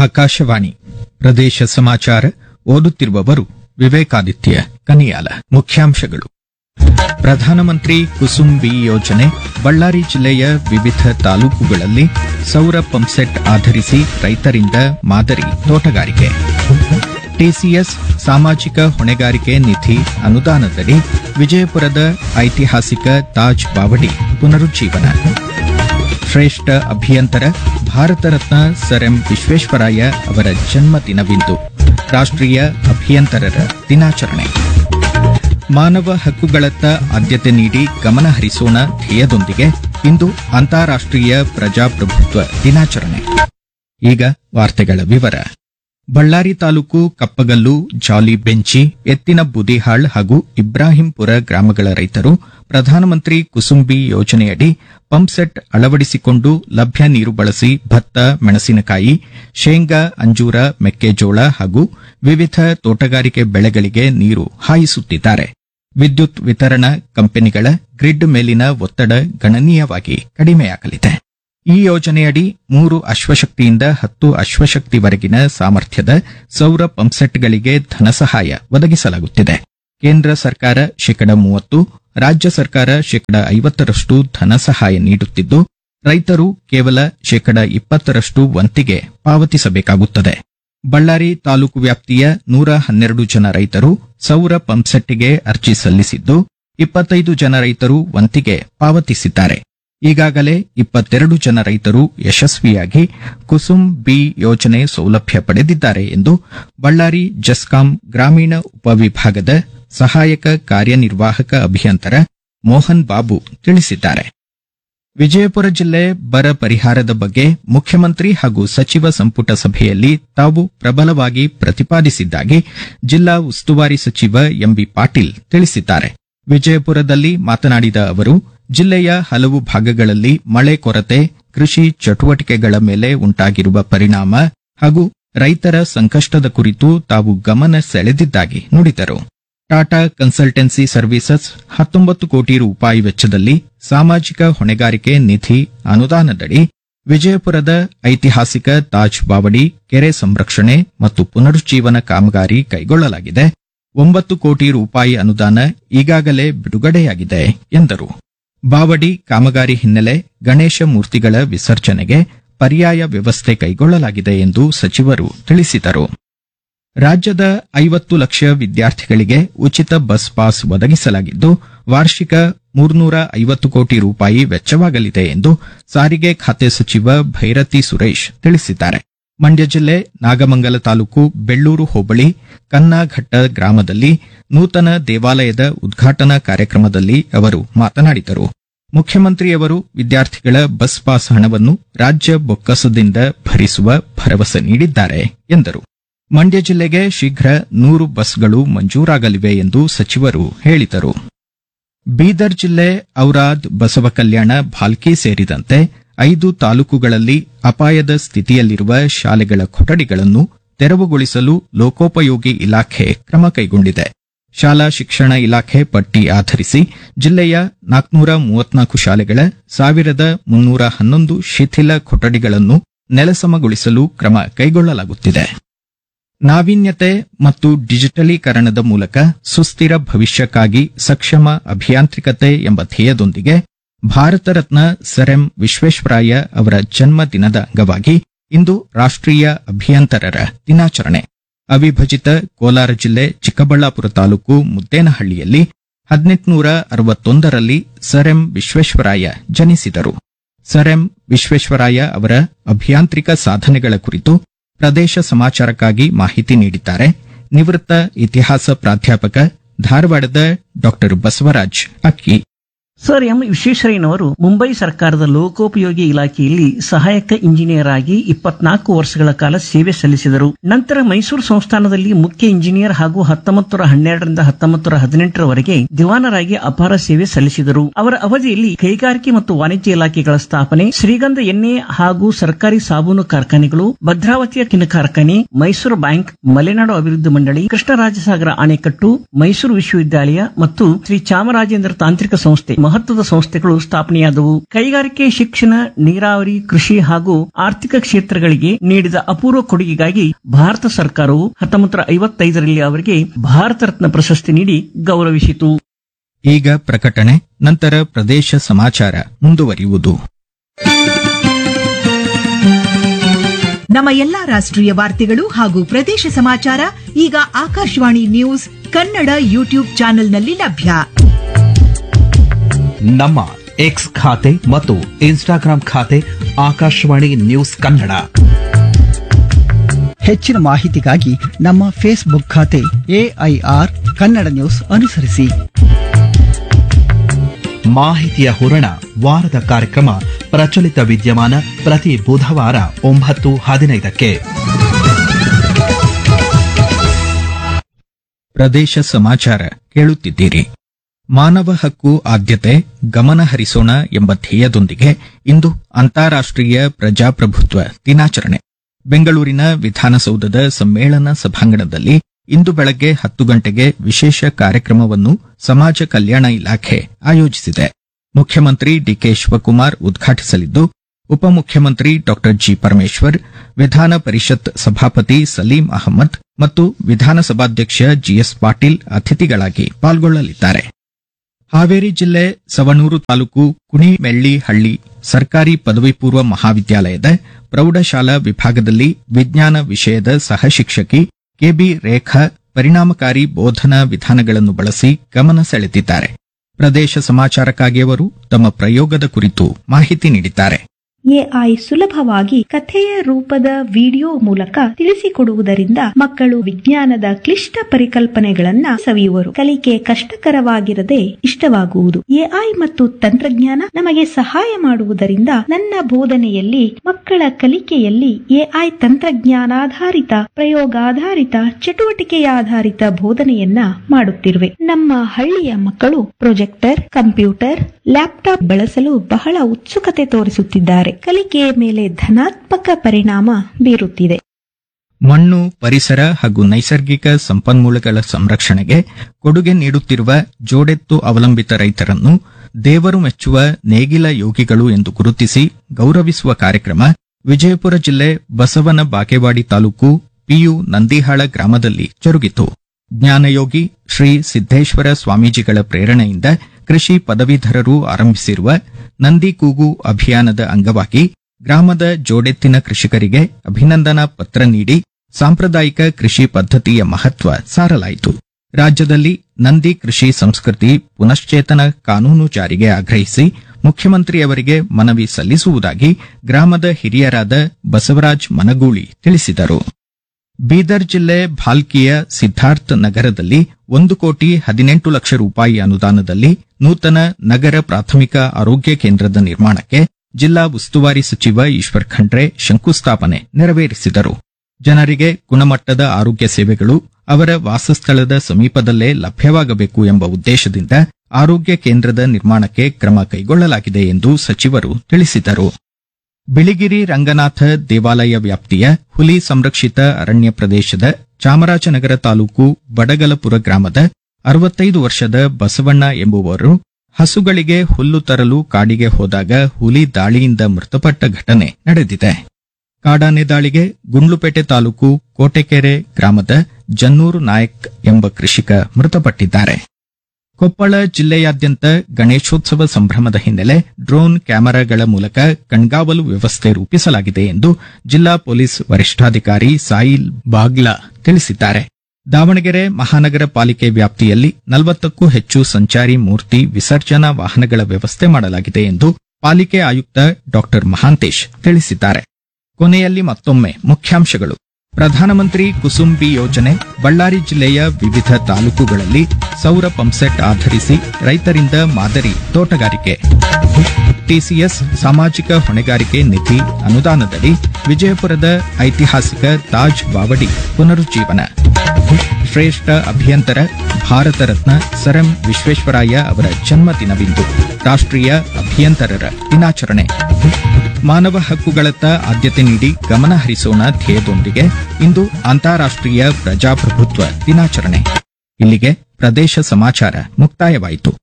ಆಕಾಶವಾಣಿ ಪ್ರದೇಶ ಸಮಾಚಾರ ಓದುತ್ತಿರುವವರು ವಿವೇಕಾದಿತ್ಯ ಕನಿಯಾಲ ಮುಖ್ಯಾಂಶಗಳು ಪ್ರಧಾನಮಂತ್ರಿ ಕುಸುಮ್ ಬಿ ಯೋಜನೆ ಬಳ್ಳಾರಿ ಜಿಲ್ಲೆಯ ವಿವಿಧ ತಾಲೂಕುಗಳಲ್ಲಿ ಸೌರ ಪಂಪ್ಸೆಟ್ ಆಧರಿಸಿ ರೈತರಿಂದ ಮಾದರಿ ತೋಟಗಾರಿಕೆ ಟಿಸಿಎಸ್ ಸಾಮಾಜಿಕ ಹೊಣೆಗಾರಿಕೆ ನಿಧಿ ಅನುದಾನದಡಿ ವಿಜಯಪುರದ ಐತಿಹಾಸಿಕ ತಾಜ್ ಬಾವಡಿ ಪುನರುಜ್ಜೀವನ ಶ್ರೇಷ್ಠ ಅಭಿಯಂತರ ಭಾರತ ರತ್ನ ಸರ್ ಎಂ ವಿಶ್ವೇಶ್ವರಾಯ ಅವರ ಜನ್ಮದಿನವಿಂದು ರಾಷ್ಟ್ರೀಯ ಅಭಿಯಂತರರ ದಿನಾಚರಣೆ ಮಾನವ ಹಕ್ಕುಗಳತ್ತ ಆದ್ಯತೆ ನೀಡಿ ಗಮನ ಹರಿಸೋಣ ಧ್ಯೇಯದೊಂದಿಗೆ ಇಂದು ಅಂತಾರಾಷ್ಟ್ರೀಯ ಪ್ರಜಾಪ್ರಭುತ್ವ ದಿನಾಚರಣೆ ಈಗ ವಾರ್ತೆಗಳ ವಿವರ ಬಳ್ಳಾರಿ ತಾಲೂಕು ಕಪ್ಪಗಲ್ಲು ಜಾಲಿ ಬೆಂಚಿ ಎತ್ತಿನ ಬುದಿಹಾಳ್ ಹಾಗೂ ಇಬ್ರಾಹಿಂಪುರ ಗ್ರಾಮಗಳ ರೈತರು ಪ್ರಧಾನಮಂತ್ರಿ ಕುಸುಂಬಿ ಯೋಜನೆಯಡಿ ಪಂಪ್ಸೆಟ್ ಅಳವಡಿಸಿಕೊಂಡು ಲಭ್ಯ ನೀರು ಬಳಸಿ ಭತ್ತ ಮೆಣಸಿನಕಾಯಿ ಶೇಂಗಾ ಅಂಜೂರ ಮೆಕ್ಕೆಜೋಳ ಹಾಗೂ ವಿವಿಧ ತೋಟಗಾರಿಕೆ ಬೆಳೆಗಳಿಗೆ ನೀರು ಹಾಯಿಸುತ್ತಿದ್ದಾರೆ ವಿದ್ಯುತ್ ವಿತರಣಾ ಕಂಪನಿಗಳ ಗ್ರಿಡ್ ಮೇಲಿನ ಒತ್ತಡ ಗಣನೀಯವಾಗಿ ಕಡಿಮೆಯಾಗಲಿದೆ ಈ ಯೋಜನೆಯಡಿ ಮೂರು ಅಶ್ವಶಕ್ತಿಯಿಂದ ಹತ್ತು ಅಶ್ವಶಕ್ತಿವರೆಗಿನ ಸಾಮರ್ಥ್ಯದ ಸೌರ ಪಂಪ್ಸೆಟ್ಗಳಿಗೆ ಧನಸಹಾಯ ಒದಗಿಸಲಾಗುತ್ತಿದೆ ಕೇಂದ್ರ ಸರ್ಕಾರ ಶೇಕಡ ಮೂವತ್ತು ರಾಜ್ಯ ಸರ್ಕಾರ ಶೇಕಡ ಐವತ್ತರಷ್ಟು ಧನಸಹಾಯ ನೀಡುತ್ತಿದ್ದು ರೈತರು ಕೇವಲ ಶೇಕಡ ಇಪ್ಪತ್ತರಷ್ಟು ವಂತಿಗೆ ಪಾವತಿಸಬೇಕಾಗುತ್ತದೆ ಬಳ್ಳಾರಿ ತಾಲೂಕು ವ್ಯಾಪ್ತಿಯ ನೂರ ಹನ್ನೆರಡು ಜನ ರೈತರು ಸೌರ ಪಂಪ್ಸೆಟ್ಗೆ ಅರ್ಜಿ ಸಲ್ಲಿಸಿದ್ದು ಇಪ್ಪತ್ತೈದು ಜನ ರೈತರು ವಂತಿಗೆ ಪಾವತಿಸಿದ್ದಾರೆ ಈಗಾಗಲೇ ಇಪ್ಪತ್ತೆರಡು ಜನ ರೈತರು ಯಶಸ್ವಿಯಾಗಿ ಕುಸುಮ್ ಬಿ ಯೋಜನೆ ಸೌಲಭ್ಯ ಪಡೆದಿದ್ದಾರೆ ಎಂದು ಬಳ್ಳಾರಿ ಜಸ್ಕಾಂ ಗ್ರಾಮೀಣ ಉಪವಿಭಾಗದ ಸಹಾಯಕ ಕಾರ್ಯನಿರ್ವಾಹಕ ಅಭಿಯಂತರ ಮೋಹನ್ ಬಾಬು ತಿಳಿಸಿದ್ದಾರೆ ವಿಜಯಪುರ ಜಿಲ್ಲೆ ಬರ ಪರಿಹಾರದ ಬಗ್ಗೆ ಮುಖ್ಯಮಂತ್ರಿ ಹಾಗೂ ಸಚಿವ ಸಂಪುಟ ಸಭೆಯಲ್ಲಿ ತಾವು ಪ್ರಬಲವಾಗಿ ಪ್ರತಿಪಾದಿಸಿದ್ದಾಗಿ ಜಿಲ್ಲಾ ಉಸ್ತುವಾರಿ ಸಚಿವ ಎಂಬಿ ಪಾಟೀಲ್ ತಿಳಿಸಿದ್ದಾರೆ ವಿಜಯಪುರದಲ್ಲಿ ಮಾತನಾಡಿದ ಅವರು ಜಿಲ್ಲೆಯ ಹಲವು ಭಾಗಗಳಲ್ಲಿ ಮಳೆ ಕೊರತೆ ಕೃಷಿ ಚಟುವಟಿಕೆಗಳ ಮೇಲೆ ಉಂಟಾಗಿರುವ ಪರಿಣಾಮ ಹಾಗೂ ರೈತರ ಸಂಕಷ್ಟದ ಕುರಿತು ತಾವು ಗಮನ ಸೆಳೆದಿದ್ದಾಗಿ ನುಡಿದರು ಟಾಟಾ ಕನ್ಸಲ್ಟೆನ್ಸಿ ಸರ್ವಿಸಸ್ ಹತ್ತೊಂಬತ್ತು ಕೋಟಿ ರೂಪಾಯಿ ವೆಚ್ಚದಲ್ಲಿ ಸಾಮಾಜಿಕ ಹೊಣೆಗಾರಿಕೆ ನಿಧಿ ಅನುದಾನದಡಿ ವಿಜಯಪುರದ ಐತಿಹಾಸಿಕ ತಾಜ್ ಬಾವಡಿ ಕೆರೆ ಸಂರಕ್ಷಣೆ ಮತ್ತು ಪುನರುಜ್ಜೀವನ ಕಾಮಗಾರಿ ಕೈಗೊಳ್ಳಲಾಗಿದೆ ಒಂಬತ್ತು ಕೋಟಿ ರೂಪಾಯಿ ಅನುದಾನ ಈಗಾಗಲೇ ಬಿಡುಗಡೆಯಾಗಿದೆ ಎಂದರು ಬಾವಡಿ ಕಾಮಗಾರಿ ಹಿನ್ನೆಲೆ ಗಣೇಶ ಮೂರ್ತಿಗಳ ವಿಸರ್ಜನೆಗೆ ಪರ್ಯಾಯ ವ್ಯವಸ್ಥೆ ಕೈಗೊಳ್ಳಲಾಗಿದೆ ಎಂದು ಸಚಿವರು ತಿಳಿಸಿದರು ರಾಜ್ಯದ ಐವತ್ತು ಲಕ್ಷ ವಿದ್ಯಾರ್ಥಿಗಳಿಗೆ ಉಚಿತ ಬಸ್ ಪಾಸ್ ಒದಗಿಸಲಾಗಿದ್ದು ವಾರ್ಷಿಕ ಮೂರ್ನೂರ ಐವತ್ತು ಕೋಟಿ ರೂಪಾಯಿ ವೆಚ್ಚವಾಗಲಿದೆ ಎಂದು ಸಾರಿಗೆ ಖಾತೆ ಸಚಿವ ಭೈರತಿ ಸುರೇಶ್ ತಿಳಿಸಿದ್ದಾರೆ ಮಂಡ್ಯ ಜಿಲ್ಲೆ ನಾಗಮಂಗಲ ತಾಲೂಕು ಬೆಳ್ಳೂರು ಹೋಬಳಿ ಕನ್ನಾಘಟ್ಟ ಗ್ರಾಮದಲ್ಲಿ ನೂತನ ದೇವಾಲಯದ ಉದ್ಘಾಟನಾ ಕಾರ್ಯಕ್ರಮದಲ್ಲಿ ಅವರು ಮಾತನಾಡಿದರು ಮುಖ್ಯಮಂತ್ರಿಯವರು ವಿದ್ಯಾರ್ಥಿಗಳ ಬಸ್ ಪಾಸ್ ಹಣವನ್ನು ರಾಜ್ಯ ಬೊಕ್ಕಸದಿಂದ ಭರಿಸುವ ಭರವಸೆ ನೀಡಿದ್ದಾರೆ ಎಂದರು ಮಂಡ್ಯ ಜಿಲ್ಲೆಗೆ ಶೀಘ್ರ ನೂರು ಬಸ್ಗಳು ಮಂಜೂರಾಗಲಿವೆ ಎಂದು ಸಚಿವರು ಹೇಳಿದರು ಬೀದರ್ ಜಿಲ್ಲೆ ಔರಾದ್ ಬಸವ ಕಲ್ಯಾಣ ಭಾಲ್ಕಿ ಸೇರಿದಂತೆ ಐದು ತಾಲೂಕುಗಳಲ್ಲಿ ಅಪಾಯದ ಸ್ಥಿತಿಯಲ್ಲಿರುವ ಶಾಲೆಗಳ ಕೊಠಡಿಗಳನ್ನು ತೆರವುಗೊಳಿಸಲು ಲೋಕೋಪಯೋಗಿ ಇಲಾಖೆ ಕ್ರಮ ಕೈಗೊಂಡಿದೆ ಶಾಲಾ ಶಿಕ್ಷಣ ಇಲಾಖೆ ಪಟ್ಟಿ ಆಧರಿಸಿ ಜಿಲ್ಲೆಯ ನಾಲ್ಕನೂರ ಮೂವತ್ನಾಲ್ಕು ಶಾಲೆಗಳ ಸಾವಿರದ ಮುನ್ನೂರ ಹನ್ನೊಂದು ಶಿಥಿಲ ಕೊಠಡಿಗಳನ್ನು ನೆಲಸಮಗೊಳಿಸಲು ಕ್ರಮ ಕೈಗೊಳ್ಳಲಾಗುತ್ತಿದೆ ನಾವೀನ್ಯತೆ ಮತ್ತು ಡಿಜಿಟಲೀಕರಣದ ಮೂಲಕ ಸುಸ್ಥಿರ ಭವಿಷ್ಯಕ್ಕಾಗಿ ಸಕ್ಷಮ ಅಭಿಯಾಂತ್ರಿಕತೆ ಎಂಬ ಧ್ಯೇಯದೊಂದಿಗೆ ಭಾರತ ರತ್ನ ಸರ್ ಎಂ ವಿಶ್ವೇಶ್ವರಾಯ ಅವರ ಜನ್ಮ ದಿನದ ಅಂಗವಾಗಿ ಇಂದು ರಾಷ್ಟ್ರೀಯ ಅಭಿಯಂತರರ ದಿನಾಚರಣೆ ಅವಿಭಜಿತ ಕೋಲಾರ ಜಿಲ್ಲೆ ಚಿಕ್ಕಬಳ್ಳಾಪುರ ತಾಲೂಕು ಮುದ್ದೇನಹಳ್ಳಿಯಲ್ಲಿ ಹದಿನೆಂಟುನೂರ ಅರವತ್ತೊಂದರಲ್ಲಿ ಸರ್ ಎಂ ವಿಶ್ವೇಶ್ವರಾಯ ಜನಿಸಿದರು ಸರ್ ಎಂ ವಿಶ್ವೇಶ್ವರಾಯ ಅವರ ಅಭಿಯಾಂತ್ರಿಕ ಸಾಧನೆಗಳ ಕುರಿತು ಪ್ರದೇಶ ಸಮಾಚಾರಕ್ಕಾಗಿ ಮಾಹಿತಿ ನೀಡಿದ್ದಾರೆ ನಿವೃತ್ತ ಇತಿಹಾಸ ಪ್ರಾಧ್ಯಾಪಕ ಧಾರವಾಡದ ಡಾ ಬಸವರಾಜ್ ಅಕ್ಕಿ ಸರ್ ಎಂ ವಿಶ್ವೇಶ್ವರಯ್ಯನವರು ಮುಂಬೈ ಸರ್ಕಾರದ ಲೋಕೋಪಯೋಗಿ ಇಲಾಖೆಯಲ್ಲಿ ಸಹಾಯಕ ಇಂಜಿನಿಯರ್ ಆಗಿ ಇಪ್ಪತ್ನಾಲ್ಕು ವರ್ಷಗಳ ಕಾಲ ಸೇವೆ ಸಲ್ಲಿಸಿದರು ನಂತರ ಮೈಸೂರು ಸಂಸ್ಥಾನದಲ್ಲಿ ಮುಖ್ಯ ಇಂಜಿನಿಯರ್ ಹಾಗೂ ಹತ್ತೊಂಬತ್ತು ಹನ್ನೆರಡರಿಂದ ಹತ್ತೊಂಬತ್ತು ಹದಿನೆಂಟರವರೆಗೆ ದಿವಾನರಾಗಿ ಅಪಾರ ಸೇವೆ ಸಲ್ಲಿಸಿದರು ಅವರ ಅವಧಿಯಲ್ಲಿ ಕೈಗಾರಿಕೆ ಮತ್ತು ವಾಣಿಜ್ಯ ಇಲಾಖೆಗಳ ಸ್ಥಾಪನೆ ಶ್ರೀಗಂಧ ಎಣ್ಣೆ ಹಾಗೂ ಸರ್ಕಾರಿ ಸಾಬೂನು ಕಾರ್ಖಾನೆಗಳು ಭದ್ರಾವತಿಯ ಕಿನ ಕಾರ್ಖಾನೆ ಮೈಸೂರು ಬ್ಯಾಂಕ್ ಮಲೆನಾಡು ಅಭಿವೃದ್ಧಿ ಮಂಡಳಿ ಕೃಷ್ಣರಾಜಸಾಗರ ಅಣೆಕಟ್ಟು ಮೈಸೂರು ವಿಶ್ವವಿದ್ಯಾಲಯ ಮತ್ತು ಶ್ರೀ ಚಾಮರಾಜೇಂದ್ರ ತಾಂತ್ರಿಕ ಸಂಸ್ಥೆ ಮಹತ್ವದ ಸಂಸ್ಥೆಗಳು ಸ್ಥಾಪನೆಯಾದವು ಕೈಗಾರಿಕೆ ಶಿಕ್ಷಣ ನೀರಾವರಿ ಕೃಷಿ ಹಾಗೂ ಆರ್ಥಿಕ ಕ್ಷೇತ್ರಗಳಿಗೆ ನೀಡಿದ ಅಪೂರ್ವ ಕೊಡುಗೆಗಾಗಿ ಭಾರತ ಸರ್ಕಾರವು ಹತ್ತೊಂಬತ್ತು ಐವತ್ತೈದರಲ್ಲಿ ಅವರಿಗೆ ಭಾರತ ರತ್ನ ಪ್ರಶಸ್ತಿ ನೀಡಿ ಗೌರವಿಸಿತು ಈಗ ಪ್ರಕಟಣೆ ನಂತರ ಪ್ರದೇಶ ಸಮಾಚಾರ ಮುಂದುವರಿಯುವುದು ನಮ್ಮ ಎಲ್ಲಾ ರಾಷ್ಟ್ರೀಯ ವಾರ್ತೆಗಳು ಹಾಗೂ ಪ್ರದೇಶ ಸಮಾಚಾರ ಈಗ ಆಕಾಶವಾಣಿ ನ್ಯೂಸ್ ಕನ್ನಡ ಯೂಟ್ಯೂಬ್ ಚಾನೆಲ್ನಲ್ಲಿ ಲಭ್ಯ ನಮ್ಮ ಎಕ್ಸ್ ಖಾತೆ ಮತ್ತು ಇನ್ಸ್ಟಾಗ್ರಾಂ ಖಾತೆ ಆಕಾಶವಾಣಿ ನ್ಯೂಸ್ ಕನ್ನಡ ಹೆಚ್ಚಿನ ಮಾಹಿತಿಗಾಗಿ ನಮ್ಮ ಫೇಸ್ಬುಕ್ ಖಾತೆ ಎಐಆರ್ ಕನ್ನಡ ನ್ಯೂಸ್ ಅನುಸರಿಸಿ ಮಾಹಿತಿಯ ಹೂರಣ ವಾರದ ಕಾರ್ಯಕ್ರಮ ಪ್ರಚಲಿತ ವಿದ್ಯಮಾನ ಪ್ರತಿ ಬುಧವಾರ ಒಂಬತ್ತು ಹದಿನೈದಕ್ಕೆ ಪ್ರದೇಶ ಸಮಾಚಾರ ಕೇಳುತ್ತಿದ್ದೀರಿ ಮಾನವ ಹಕ್ಕು ಆದ್ಯತೆ ಗಮನ ಹರಿಸೋಣ ಎಂಬ ಧ್ಯೇಯದೊಂದಿಗೆ ಇಂದು ಅಂತಾರಾಷ್ಟ್ರೀಯ ಪ್ರಜಾಪ್ರಭುತ್ವ ದಿನಾಚರಣೆ ಬೆಂಗಳೂರಿನ ವಿಧಾನಸೌಧದ ಸಮ್ಮೇಳನ ಸಭಾಂಗಣದಲ್ಲಿ ಇಂದು ಬೆಳಗ್ಗೆ ಹತ್ತು ಗಂಟೆಗೆ ವಿಶೇಷ ಕಾರ್ಯಕ್ರಮವನ್ನು ಸಮಾಜ ಕಲ್ಯಾಣ ಇಲಾಖೆ ಆಯೋಜಿಸಿದೆ ಮುಖ್ಯಮಂತ್ರಿ ಡಿಕೆ ಶಿವಕುಮಾರ್ ಉದ್ಘಾಟಿಸಲಿದ್ದು ಉಪಮುಖ್ಯಮಂತ್ರಿ ಡಾ ಜಿ ಪರಮೇಶ್ವರ್ ವಿಧಾನ ಪರಿಷತ್ ಸಭಾಪತಿ ಸಲೀಂ ಅಹಮದ್ ಮತ್ತು ವಿಧಾನಸಭಾಧ್ಯಕ್ಷ ಜಿಎಸ್ ಪಾಟೀಲ್ ಅತಿಥಿಗಳಾಗಿ ಪಾಲ್ಗೊಳ್ಳಲಿದ್ದಾರೆ ಹಾವೇರಿ ಜಿಲ್ಲೆ ಸವಣೂರು ತಾಲೂಕು ಕುಣಿಮೆಳ್ಳಿಹಳ್ಳಿ ಸರ್ಕಾರಿ ಪದವಿ ಪೂರ್ವ ಮಹಾವಿದ್ಯಾಲಯದ ಪ್ರೌಢಶಾಲಾ ವಿಭಾಗದಲ್ಲಿ ವಿಜ್ಞಾನ ವಿಷಯದ ಸಹಶಿಕ್ಷಕಿ ಕೆಬಿ ರೇಖಾ ಪರಿಣಾಮಕಾರಿ ಬೋಧನಾ ವಿಧಾನಗಳನ್ನು ಬಳಸಿ ಗಮನ ಸೆಳೆದಿದ್ದಾರೆ ಪ್ರದೇಶ ಸಮಾಚಾರಕ್ಕಾಗಿ ಅವರು ತಮ್ಮ ಪ್ರಯೋಗದ ಕುರಿತು ಮಾಹಿತಿ ನೀಡಿದ್ದಾರೆ ಎಐ ಸುಲಭವಾಗಿ ಕಥೆಯ ರೂಪದ ವಿಡಿಯೋ ಮೂಲಕ ತಿಳಿಸಿಕೊಡುವುದರಿಂದ ಮಕ್ಕಳು ವಿಜ್ಞಾನದ ಕ್ಲಿಷ್ಟ ಪರಿಕಲ್ಪನೆಗಳನ್ನ ಸವಿಯುವರು ಕಲಿಕೆ ಕಷ್ಟಕರವಾಗಿರದೆ ಇಷ್ಟವಾಗುವುದು ಎಐ ಮತ್ತು ತಂತ್ರಜ್ಞಾನ ನಮಗೆ ಸಹಾಯ ಮಾಡುವುದರಿಂದ ನನ್ನ ಬೋಧನೆಯಲ್ಲಿ ಮಕ್ಕಳ ಕಲಿಕೆಯಲ್ಲಿ ಎಐ ತಂತ್ರಜ್ಞಾನಾಧಾರಿತ ಪ್ರಯೋಗಾಧಾರಿತ ಚಟುವಟಿಕೆಯಾಧಾರಿತ ಬೋಧನೆಯನ್ನ ಮಾಡುತ್ತಿರುವೆ ನಮ್ಮ ಹಳ್ಳಿಯ ಮಕ್ಕಳು ಪ್ರೊಜೆಕ್ಟರ್ ಕಂಪ್ಯೂಟರ್ ಲ್ಯಾಪ್ಟಾಪ್ ಬಳಸಲು ಬಹಳ ಉತ್ಸುಕತೆ ತೋರಿಸುತ್ತಿದ್ದಾರೆ ಕಲಿಕೆಯ ಮೇಲೆ ಧನಾತ್ಮಕ ಪರಿಣಾಮ ಬೀರುತ್ತಿದೆ ಮಣ್ಣು ಪರಿಸರ ಹಾಗೂ ನೈಸರ್ಗಿಕ ಸಂಪನ್ಮೂಲಗಳ ಸಂರಕ್ಷಣೆಗೆ ಕೊಡುಗೆ ನೀಡುತ್ತಿರುವ ಜೋಡೆತ್ತು ಅವಲಂಬಿತ ರೈತರನ್ನು ದೇವರು ಮೆಚ್ಚುವ ನೇಗಿಲ ಯೋಗಿಗಳು ಎಂದು ಗುರುತಿಸಿ ಗೌರವಿಸುವ ಕಾರ್ಯಕ್ರಮ ವಿಜಯಪುರ ಜಿಲ್ಲೆ ಬಸವನ ಬಾಗೇವಾಡಿ ತಾಲೂಕು ಪಿಯು ನಂದಿಹಾಳ ಗ್ರಾಮದಲ್ಲಿ ಜರುಗಿತು ಜ್ಞಾನಯೋಗಿ ಶ್ರೀ ಸಿದ್ದೇಶ್ವರ ಸ್ವಾಮೀಜಿಗಳ ಪ್ರೇರಣೆಯಿಂದ ಕೃಷಿ ಪದವೀಧರರು ಆರಂಭಿಸಿರುವ ನಂದಿ ಕೂಗು ಅಭಿಯಾನದ ಅಂಗವಾಗಿ ಗ್ರಾಮದ ಜೋಡೆತ್ತಿನ ಕೃಷಿಕರಿಗೆ ಅಭಿನಂದನಾ ಪತ್ರ ನೀಡಿ ಸಾಂಪ್ರದಾಯಿಕ ಕೃಷಿ ಪದ್ಧತಿಯ ಮಹತ್ವ ಸಾರಲಾಯಿತು ರಾಜ್ಯದಲ್ಲಿ ನಂದಿ ಕೃಷಿ ಸಂಸ್ಕೃತಿ ಪುನಶ್ಚೇತನ ಕಾನೂನು ಜಾರಿಗೆ ಆಗ್ರಹಿಸಿ ಮುಖ್ಯಮಂತ್ರಿಯವರಿಗೆ ಮನವಿ ಸಲ್ಲಿಸುವುದಾಗಿ ಗ್ರಾಮದ ಹಿರಿಯರಾದ ಬಸವರಾಜ್ ಮನಗೂಳಿ ತಿಳಿಸಿದರು ಬೀದರ್ ಜಿಲ್ಲೆ ಭಾಲ್ಕಿಯ ಸಿದ್ಧಾರ್ಥ್ ನಗರದಲ್ಲಿ ಒಂದು ಕೋಟಿ ಹದಿನೆಂಟು ಲಕ್ಷ ರೂಪಾಯಿ ಅನುದಾನದಲ್ಲಿ ನೂತನ ನಗರ ಪ್ರಾಥಮಿಕ ಆರೋಗ್ಯ ಕೇಂದ್ರದ ನಿರ್ಮಾಣಕ್ಕೆ ಜಿಲ್ಲಾ ಉಸ್ತುವಾರಿ ಸಚಿವ ಈಶ್ವರ್ ಖಂಡ್ರೆ ಶಂಕುಸ್ಥಾಪನೆ ನೆರವೇರಿಸಿದರು ಜನರಿಗೆ ಗುಣಮಟ್ಟದ ಆರೋಗ್ಯ ಸೇವೆಗಳು ಅವರ ವಾಸಸ್ಥಳದ ಸಮೀಪದಲ್ಲೇ ಲಭ್ಯವಾಗಬೇಕು ಎಂಬ ಉದ್ದೇಶದಿಂದ ಆರೋಗ್ಯ ಕೇಂದ್ರದ ನಿರ್ಮಾಣಕ್ಕೆ ಕ್ರಮ ಕೈಗೊಳ್ಳಲಾಗಿದೆ ಎಂದು ಸಚಿವರು ತಿಳಿಸಿದರು ಬಿಳಿಗಿರಿ ರಂಗನಾಥ ದೇವಾಲಯ ವ್ಯಾಪ್ತಿಯ ಹುಲಿ ಸಂರಕ್ಷಿತ ಅರಣ್ಯ ಪ್ರದೇಶದ ಚಾಮರಾಜನಗರ ತಾಲೂಕು ಬಡಗಲಪುರ ಗ್ರಾಮದ ಅರವತ್ತೈದು ವರ್ಷದ ಬಸವಣ್ಣ ಎಂಬುವರು ಹಸುಗಳಿಗೆ ಹುಲ್ಲು ತರಲು ಕಾಡಿಗೆ ಹೋದಾಗ ಹುಲಿ ದಾಳಿಯಿಂದ ಮೃತಪಟ್ಟ ಘಟನೆ ನಡೆದಿದೆ ಕಾಡಾನೆ ದಾಳಿಗೆ ಗುಂಡ್ಲುಪೇಟೆ ತಾಲೂಕು ಕೋಟೆಕೆರೆ ಗ್ರಾಮದ ಜನ್ನೂರು ನಾಯಕ್ ಎಂಬ ಕೃಷಿಕ ಮೃತಪಟ್ಟಿದ್ದಾರೆ ಕೊಪ್ಪಳ ಜಿಲ್ಲೆಯಾದ್ಯಂತ ಗಣೇಶೋತ್ಸವ ಸಂಭ್ರಮದ ಹಿನ್ನೆಲೆ ಡ್ರೋನ್ ಕ್ಯಾಮೆರಾಗಳ ಮೂಲಕ ಕಣ್ಗಾವಲು ವ್ಯವಸ್ಥೆ ರೂಪಿಸಲಾಗಿದೆ ಎಂದು ಜಿಲ್ಲಾ ಪೊಲೀಸ್ ವರಿಷ್ಠಾಧಿಕಾರಿ ಸಾಯಿಲ್ ಬಾಗ್ಲಾ ತಿಳಿಸಿದ್ದಾರೆ ದಾವಣಗೆರೆ ಮಹಾನಗರ ಪಾಲಿಕೆ ವ್ಯಾಪ್ತಿಯಲ್ಲಿ ನಲವತ್ತಕ್ಕೂ ಹೆಚ್ಚು ಸಂಚಾರಿ ಮೂರ್ತಿ ವಿಸರ್ಜನಾ ವಾಹನಗಳ ವ್ಯವಸ್ಥೆ ಮಾಡಲಾಗಿದೆ ಎಂದು ಪಾಲಿಕೆ ಆಯುಕ್ತ ಡಾ ಮಹಾಂತೇಶ್ ತಿಳಿಸಿದ್ದಾರೆ ಕೊನೆಯಲ್ಲಿ ಮತ್ತೊಮ್ಮೆ ಮುಖ್ಯಾಂಶಗಳು ಪ್ರಧಾನಮಂತ್ರಿ ಕುಸುಂಬಿ ಯೋಜನೆ ಬಳ್ಳಾರಿ ಜಿಲ್ಲೆಯ ವಿವಿಧ ತಾಲೂಕುಗಳಲ್ಲಿ ಸೌರ ಪಂಪ್ಸೆಟ್ ಆಧರಿಸಿ ರೈತರಿಂದ ಮಾದರಿ ತೋಟಗಾರಿಕೆ ಟಿಸಿಎಸ್ ಸಾಮಾಜಿಕ ಹೊಣೆಗಾರಿಕೆ ನಿಧಿ ಅನುದಾನದಡಿ ವಿಜಯಪುರದ ಐತಿಹಾಸಿಕ ತಾಜ್ ಬಾವಡಿ ಪುನರುಜ್ಜೀವನ ಶ್ರೇಷ್ಠ ಅಭಿಯಂತರ ಭಾರತ ರತ್ನ ಸರ್ ಎಂ ವಿಶ್ವೇಶ್ವರಾಯ ಅವರ ಜನ್ಮದಿನವಿಂದು ರಾಷ್ಟ್ರೀಯ ಅಭಿಯಂತರರ ದಿನಾಚರಣೆ ಮಾನವ ಹಕ್ಕುಗಳತ್ತ ಆದ್ಯತೆ ನೀಡಿ ಗಮನ ಹರಿಸೋಣ ಧ್ಯೇಯದೊಂದಿಗೆ ಇಂದು ಅಂತಾರಾಷ್ಟ್ರೀಯ ಪ್ರಜಾಪ್ರಭುತ್ವ ದಿನಾಚರಣೆ ಇಲ್ಲಿಗೆ ಪ್ರದೇಶ ಸಮಾಚಾರ ಮುಕ್ತಾಯವಾಯಿತು